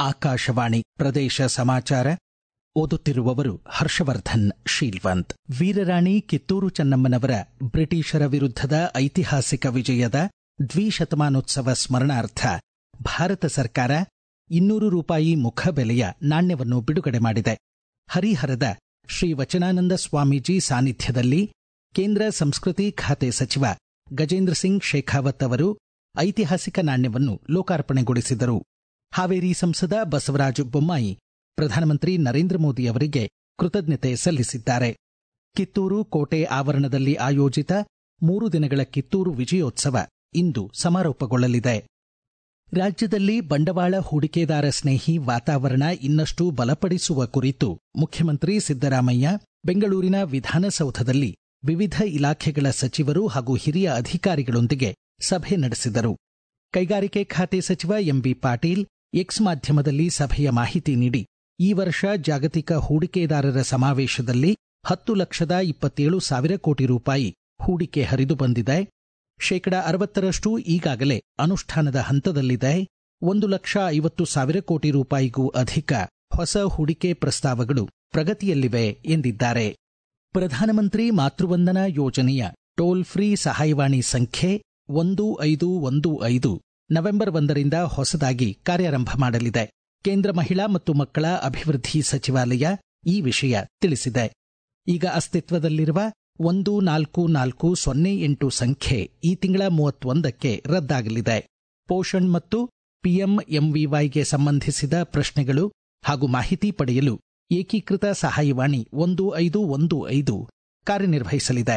ಆಕಾಶವಾಣಿ ಪ್ರದೇಶ ಸಮಾಚಾರ ಓದುತ್ತಿರುವವರು ಹರ್ಷವರ್ಧನ್ ಶೀಲ್ವಂತ್ ವೀರರಾಣಿ ಕಿತ್ತೂರು ಚೆನ್ನಮ್ಮನವರ ಬ್ರಿಟಿಷರ ವಿರುದ್ಧದ ಐತಿಹಾಸಿಕ ವಿಜಯದ ದ್ವಿಶತಮಾನೋತ್ಸವ ಸ್ಮರಣಾರ್ಥ ಭಾರತ ಸರ್ಕಾರ ಇನ್ನೂರು ರೂಪಾಯಿ ಮುಖಬೆಲೆಯ ನಾಣ್ಯವನ್ನು ಬಿಡುಗಡೆ ಮಾಡಿದೆ ಹರಿಹರದ ಶ್ರೀ ವಚನಾನಂದ ಸ್ವಾಮೀಜಿ ಸಾನ್ನಿಧ್ಯದಲ್ಲಿ ಕೇಂದ್ರ ಸಂಸ್ಕೃತಿ ಖಾತೆ ಸಚಿವ ಗಜೇಂದ್ರ ಸಿಂಗ್ ಶೇಖಾವತ್ ಅವರು ಐತಿಹಾಸಿಕ ನಾಣ್ಯವನ್ನು ಲೋಕಾರ್ಪಣೆಗೊಳಿಸಿದರು ಹಾವೇರಿ ಸಂಸದ ಬಸವರಾಜ ಬೊಮ್ಮಾಯಿ ಪ್ರಧಾನಮಂತ್ರಿ ನರೇಂದ್ರ ಮೋದಿ ಅವರಿಗೆ ಕೃತಜ್ಞತೆ ಸಲ್ಲಿಸಿದ್ದಾರೆ ಕಿತ್ತೂರು ಕೋಟೆ ಆವರಣದಲ್ಲಿ ಆಯೋಜಿತ ಮೂರು ದಿನಗಳ ಕಿತ್ತೂರು ವಿಜಯೋತ್ಸವ ಇಂದು ಸಮಾರೋಪಗೊಳ್ಳಲಿದೆ ರಾಜ್ಯದಲ್ಲಿ ಬಂಡವಾಳ ಹೂಡಿಕೆದಾರ ಸ್ನೇಹಿ ವಾತಾವರಣ ಇನ್ನಷ್ಟು ಬಲಪಡಿಸುವ ಕುರಿತು ಮುಖ್ಯಮಂತ್ರಿ ಸಿದ್ದರಾಮಯ್ಯ ಬೆಂಗಳೂರಿನ ವಿಧಾನಸೌಧದಲ್ಲಿ ವಿವಿಧ ಇಲಾಖೆಗಳ ಸಚಿವರು ಹಾಗೂ ಹಿರಿಯ ಅಧಿಕಾರಿಗಳೊಂದಿಗೆ ಸಭೆ ನಡೆಸಿದರು ಕೈಗಾರಿಕೆ ಖಾತೆ ಸಚಿವ ಎಂಬಿ ಪಾಟೀಲ್ ಎಕ್ಸ್ ಮಾಧ್ಯಮದಲ್ಲಿ ಸಭೆಯ ಮಾಹಿತಿ ನೀಡಿ ಈ ವರ್ಷ ಜಾಗತಿಕ ಹೂಡಿಕೆದಾರರ ಸಮಾವೇಶದಲ್ಲಿ ಹತ್ತು ಲಕ್ಷದ ಇಪ್ಪತ್ತೇಳು ಸಾವಿರ ಕೋಟಿ ರೂಪಾಯಿ ಹೂಡಿಕೆ ಹರಿದು ಬಂದಿದೆ ಶೇಕಡ ಅರವತ್ತರಷ್ಟು ಈಗಾಗಲೇ ಅನುಷ್ಠಾನದ ಹಂತದಲ್ಲಿದೆ ಒಂದು ಲಕ್ಷ ಐವತ್ತು ಸಾವಿರ ಕೋಟಿ ರೂಪಾಯಿಗೂ ಅಧಿಕ ಹೊಸ ಹೂಡಿಕೆ ಪ್ರಸ್ತಾವಗಳು ಪ್ರಗತಿಯಲ್ಲಿವೆ ಎಂದಿದ್ದಾರೆ ಪ್ರಧಾನಮಂತ್ರಿ ಮಾತೃವಂದನಾ ಯೋಜನೆಯ ಟೋಲ್ ಫ್ರೀ ಸಹಾಯವಾಣಿ ಸಂಖ್ಯೆ ಒಂದು ಐದು ಒಂದು ಐದು ನವೆಂಬರ್ ಒಂದರಿಂದ ಹೊಸದಾಗಿ ಕಾರ್ಯಾರಂಭ ಮಾಡಲಿದೆ ಕೇಂದ್ರ ಮಹಿಳಾ ಮತ್ತು ಮಕ್ಕಳ ಅಭಿವೃದ್ಧಿ ಸಚಿವಾಲಯ ಈ ವಿಷಯ ತಿಳಿಸಿದೆ ಈಗ ಅಸ್ತಿತ್ವದಲ್ಲಿರುವ ಒಂದು ನಾಲ್ಕು ನಾಲ್ಕು ಸೊನ್ನೆ ಎಂಟು ಸಂಖ್ಯೆ ಈ ತಿಂಗಳ ಮೂವತ್ತೊಂದಕ್ಕೆ ರದ್ದಾಗಲಿದೆ ಪೋಷಣ್ ಮತ್ತು ಪಿಎಂಎಂವಿವೈಗೆ ಸಂಬಂಧಿಸಿದ ಪ್ರಶ್ನೆಗಳು ಹಾಗೂ ಮಾಹಿತಿ ಪಡೆಯಲು ಏಕೀಕೃತ ಸಹಾಯವಾಣಿ ಒಂದು ಐದು ಒಂದು ಐದು ಕಾರ್ಯನಿರ್ವಹಿಸಲಿದೆ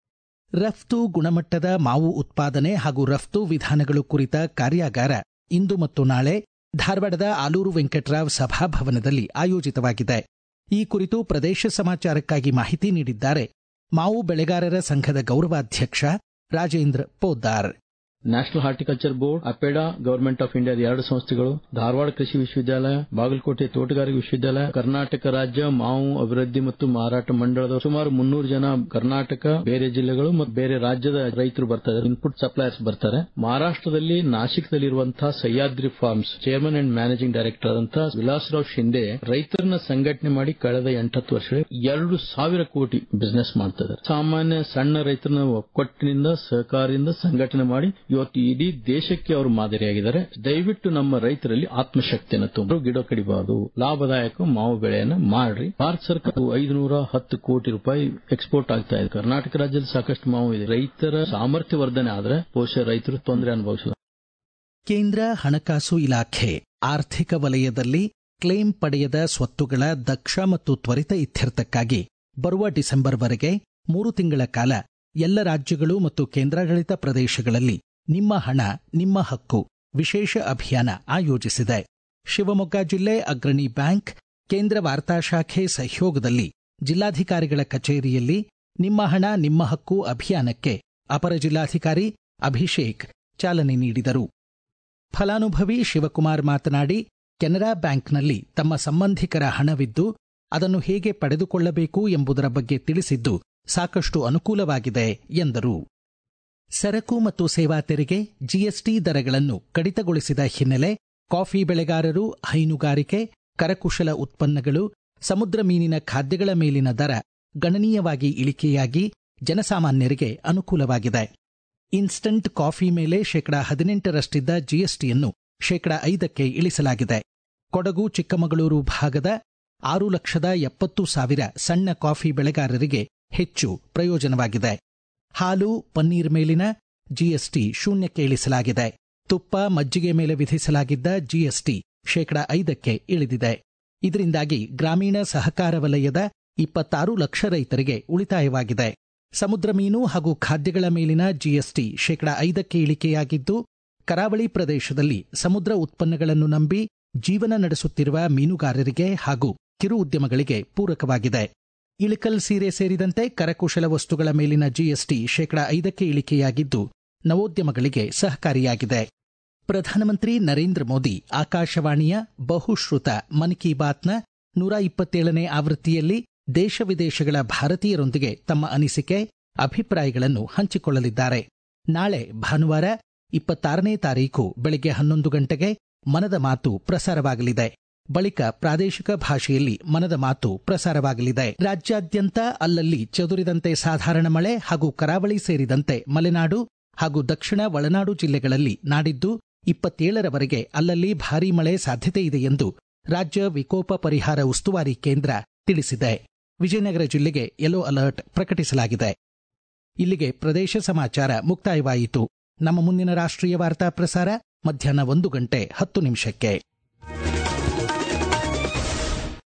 ರಫ್ತು ಗುಣಮಟ್ಟದ ಮಾವು ಉತ್ಪಾದನೆ ಹಾಗೂ ರಫ್ತು ವಿಧಾನಗಳು ಕುರಿತ ಕಾರ್ಯಾಗಾರ ಇಂದು ಮತ್ತು ನಾಳೆ ಧಾರವಾಡದ ಆಲೂರು ವೆಂಕಟರಾವ್ ಸಭಾಭವನದಲ್ಲಿ ಆಯೋಜಿತವಾಗಿದೆ ಈ ಕುರಿತು ಪ್ರದೇಶ ಸಮಾಚಾರಕ್ಕಾಗಿ ಮಾಹಿತಿ ನೀಡಿದ್ದಾರೆ ಮಾವು ಬೆಳೆಗಾರರ ಸಂಘದ ಗೌರವಾಧ್ಯಕ್ಷ Rajendra Poddar national horticulture board APEDA government of ಇಂಡಿಯಾದ ಎರಡು ಸಂಸ್ಥೆಗಳು ಧಾರವಾಡ ಕೃಷಿ ವಿಶ್ವವಿದ್ಯಾಲಯ ಬಾಗಲಕೋಟೆ ತೋಟಗಾರಿಕೆ ವಿಶ್ವವಿದ್ಯಾಲಯ ಕರ್ನಾಟಕ ರಾಜ್ಯ ಮಾವು ಅಭಿವೃದ್ಧಿ ಮತ್ತು ಮಾರಾಟ ಮಂಡಳದ ಸುಮಾರು ಮುನ್ನೂರು ಜನ ಕರ್ನಾಟಕ ಬೇರೆ ಜಿಲ್ಲೆಗಳು ಮತ್ತು ಬೇರೆ ರಾಜ್ಯದ ರೈತರು ಬರ್ತಾರೆ ಇನ್ಪುಟ್ ಸಪ್ಲೈಯರ್ಸ್ ಬರ್ತಾರೆ ಮಹಾರಾಷ್ಟದಲ್ಲಿ ನಾಸಿಕ್ದಲ್ಲಿರುವಂತಹ Sahyadri farms chairman and managing director ಅಂತ ವಿಲಾಸರಾವ್ ಶಿಂದೆ ರೈತರನ್ನ ಸಂಘಟನೆ ಮಾಡಿ ಕಳೆದ ಎಂಟತ್ತು ವರ್ಷ ಎರಡು ಸಾವಿರ ಕೋಟಿ ಬಿಸಿನೆಸ್ ಮಾಡ್ತಿದ್ದಾರೆ ಸಾಮಾನ್ಯ ಸಣ್ಣ ರೈತರನ್ನ ಒಕ್ಕಟ್ಟಿನಿಂದ ಸಹಕಾರದಿಂದ ಸಂಘಟನೆ ಮಾಡಿ ಇವತ್ತು ಇಡೀ ದೇಶಕ್ಕೆ ಅವರು ಮಾದರಿಯಾಗಿದ್ದಾರೆ ದಯವಿಟ್ಟು ನಮ್ಮ ರೈತರಲ್ಲಿ ಆತ್ಮಶಕ್ತಿಯನ್ನು ತುಂಬ ಗಿಡ ಕಡಿಬಾರದು ಲಾಭದಾಯಕ ಮಾವು ಬೆಳೆಯನ್ನ ಮಾಡ್ರಿ ಭಾರತ ಸರ್ಕಾರ ಐದುನೂರ ಹತ್ತು ಕೋಟಿ ರೂಪಾಯಿ ಎಕ್ಸ್ಪೋರ್ಟ್ ಆಗ್ತಾ ಇದೆ ಕರ್ನಾಟಕ ರಾಜ್ಯದಲ್ಲಿ ಸಾಕಷ್ಟು ಮಾವು ಇದೆ ರೈತರ ಸಾಮರ್ಥ್ಯ ವರ್ಧನೆ ಆದ್ರೆ ಬಹುಶಃ ರೈತರು ತೊಂದರೆ ಅನುಭವಿಸುವ ಕೇಂದ್ರ ಹಣಕಾಸು ಇಲಾಖೆ ಆರ್ಥಿಕ ವಲಯದಲ್ಲಿ ಕ್ಲೇಮ್ ಪಡೆಯದ ಸ್ವತ್ತುಗಳ ದಕ್ಷ ಮತ್ತು ತ್ವರಿತ ಇತ್ಯರ್ಥಕ್ಕಾಗಿ ಬರುವ ಡಿಸೆಂಬರ್ವರೆಗೆ ಮೂರು ತಿಂಗಳ ಕಾಲ ಎಲ್ಲ ರಾಜ್ಯಗಳು ಮತ್ತು ಕೇಂದ್ರಾಡಳಿತ ಪ್ರದೇಶಗಳಲ್ಲಿ ನಿಮ್ಮ ಹಣ ನಿಮ್ಮ ಹಕ್ಕು ವಿಶೇಷ ಅಭಿಯಾನ ಆಯೋಜಿಸಿದೆ ಶಿವಮೊಗ್ಗ ಜಿಲ್ಲೆ ಅಗ್ರಣಿ ಬ್ಯಾಂಕ್ ಕೇಂದ್ರ ವಾರ್ತಾ ಶಾಖೆ ಸಹಯೋಗದಲ್ಲಿ ಜಿಲ್ಲಾಧಿಕಾರಿಗಳ ಕಚೇರಿಯಲ್ಲಿ ನಿಮ್ಮ ಹಣ ನಿಮ್ಮ ಹಕ್ಕು ಅಭಿಯಾನಕ್ಕೆ ಅಪರ ಜಿಲ್ಲಾಧಿಕಾರಿ ಅಭಿಷೇಕ್ ಚಾಲನೆ ನೀಡಿದರು ಫಲಾನುಭವಿ ಶಿವಕುಮಾರ್ ಮಾತನಾಡಿ ಕೆನರಾ ಬ್ಯಾಂಕ್ನಲ್ಲಿ ತಮ್ಮ ಸಂಬಂಧಿಕರ ಹಣವಿದ್ದು ಅದನ್ನು ಹೇಗೆ ಪಡೆದುಕೊಳ್ಳಬೇಕು ಎಂಬುದರ ಬಗ್ಗೆ ತಿಳಿಸಿದ್ದು ಸಾಕಷ್ಟು ಅನುಕೂಲವಾಗಿದೆ ಎಂದರು ಸರಕು ಮತ್ತು ಸೇವಾ ತೆರಿಗೆ ಜಿಎಸ್ಟಿ ದರಗಳನ್ನು ಕಡಿತಗೊಳಿಸಿದ ಹಿನ್ನೆಲೆ ಕಾಫಿ ಬೆಳೆಗಾರರು ಹೈನುಗಾರಿಕೆ ಕರಕುಶಲ ಉತ್ಪನ್ನಗಳು ಸಮುದ್ರ ಮೀನಿನ ಖಾದ್ಯಗಳ ಮೇಲಿನ ದರ ಗಣನೀಯವಾಗಿ ಇಳಿಕೆಯಾಗಿ ಜನಸಾಮಾನ್ಯರಿಗೆ ಅನುಕೂಲವಾಗಿದೆ ಇನ್ಸ್ಟಂಟ್ ಕಾಫಿ ಮೇಲೆ ಶೇಕಡಾ ಹದಿನೆಂಟರಷ್ಟಿದ್ದ ಜಿಎಸ್ಟಿಯನ್ನು ಶೇಕಡಾ ಐದಕ್ಕೆ ಇಳಿಸಲಾಗಿದೆ ಕೊಡಗು ಚಿಕ್ಕಮಗಳೂರು ಭಾಗದ ಆರು ಲಕ್ಷದ ಎಪ್ಪತ್ತು ಸಾವಿರ ಸಣ್ಣ ಕಾಫಿ ಬೆಳೆಗಾರರಿಗೆ ಹೆಚ್ಚು ಪ್ರಯೋಜನವಾಗಿದೆ ಹಾಲು ಪನ್ನೀರ್ ಮೇಲಿನ ಜಿಎಸ್ಟಿ ಶೂನ್ಯಕ್ಕೆ ಇಳಿಸಲಾಗಿದೆ ತುಪ್ಪ ಮಜ್ಜಿಗೆ ಮೇಲೆ ವಿಧಿಸಲಾಗಿದ್ದ ಜಿಎಸ್ಟಿ ಶೇಕಡಾ ಐದಕ್ಕೆ ಇಳಿದಿದೆ ಇದರಿಂದಾಗಿ ಗ್ರಾಮೀಣ ಸಹಕಾರ ವಲಯದ ಇಪ್ಪತ್ತಾರು ಲಕ್ಷ ರೈತರಿಗೆ ಉಳಿತಾಯವಾಗಿದೆ ಸಮುದ್ರ ಮೀನು ಹಾಗೂ ಖಾದ್ಯಗಳ ಮೇಲಿನ ಜಿಎಸ್ಟಿ ಶೇಕಡಾ ಐದಕ್ಕೆ ಇಳಿಕೆಯಾಗಿದ್ದು ಕರಾವಳಿ ಪ್ರದೇಶದಲ್ಲಿ ಸಮುದ್ರ ಉತ್ಪನ್ನಗಳನ್ನು ನಂಬಿ ಜೀವನ ನಡೆಸುತ್ತಿರುವ ಮೀನುಗಾರರಿಗೆ ಹಾಗೂ ಕಿರು ಉದ್ಯಮಗಳಿಗೆ ಪೂರಕವಾಗಿದೆ ಇಳಕಲ್ ಸೀರೆ ಸೇರಿದಂತೆ ಕರಕುಶಲ ವಸ್ತುಗಳ ಮೇಲಿನ ಜಿಎಸ್ಟಿ ಶೇಕಡಾ ಐದಕ್ಕೆ ಇಳಿಕೆಯಾಗಿದ್ದು ನವೋದ್ಯಮಗಳಿಗೆ ಸಹಕಾರಿಯಾಗಿದೆ ಪ್ರಧಾನಮಂತ್ರಿ ನರೇಂದ್ರ ಮೋದಿ ಆಕಾಶವಾಣಿಯ ಬಹುಶ್ರುತ ಮನ್ ಕಿ ಬಾತ್ನ ನೂರ ಇಪ್ಪತ್ತೇಳನೇ ಆವೃತ್ತಿಯಲ್ಲಿ ದೇಶ ವಿದೇಶಗಳ ಭಾರತೀಯರೊಂದಿಗೆ ತಮ್ಮ ಅನಿಸಿಕೆ ಅಭಿಪ್ರಾಯಗಳನ್ನು ಹಂಚಿಕೊಳ್ಳಲಿದ್ದಾರೆ ನಾಳೆ ಭಾನುವಾರ ಇಪ್ಪತ್ತಾರನೇ ತಾರೀಕು ಬೆಳಗ್ಗೆ ಹನ್ನೊಂದು ಗಂಟೆಗೆ ಮನದ ಮಾತು ಪ್ರಸಾರವಾಗಲಿದೆ ಬಳಿಕ ಪ್ರಾದೇಶಿಕ ಭಾಷೆಯಲ್ಲಿ ಮನದ ಮಾತು ಪ್ರಸಾರವಾಗಲಿದೆ ರಾಜ್ಯಾದ್ಯಂತ ಅಲ್ಲಲ್ಲಿ ಚದುರಿದಂತೆ ಸಾಧಾರಣ ಮಳೆ ಹಾಗೂ ಕರಾವಳಿ ಸೇರಿದಂತೆ ಮಲೆನಾಡು ಹಾಗೂ ದಕ್ಷಿಣ ಒಳನಾಡು ಜಿಲ್ಲೆಗಳಲ್ಲಿ ನಾಡಿದ್ದು ಇಪ್ಪತ್ತೇಳರವರೆಗೆ ಅಲ್ಲಲ್ಲಿ ಭಾರೀ ಮಳೆ ಸಾಧ್ಯತೆ ಇದೆ ಎಂದು ರಾಜ್ಯ ವಿಕೋಪ ಪರಿಹಾರ ಉಸ್ತುವಾರಿ ಕೇಂದ್ರ ತಿಳಿಸಿದೆ ವಿಜಯನಗರ ಜಿಲ್ಲೆಗೆ ಯೆಲ್ಲೋ ಅಲರ್ಟ್ ಪ್ರಕಟಿಸಲಾಗಿದೆ ಇಲ್ಲಿಗೆ ಪ್ರದೇಶ ಸಮಾಚಾರ ಮುಕ್ತಾಯವಾಯಿತು ನಮ್ಮ ಮುಂದಿನ ರಾಷ್ಟ್ರೀಯ ವಾರ್ತಾ ಪ್ರಸಾರ ಮಧ್ಯಾಹ್ನ ಒಂದು ಗಂಟೆ ಹತ್ತು ನಿಮಿಷಕ್ಕೆ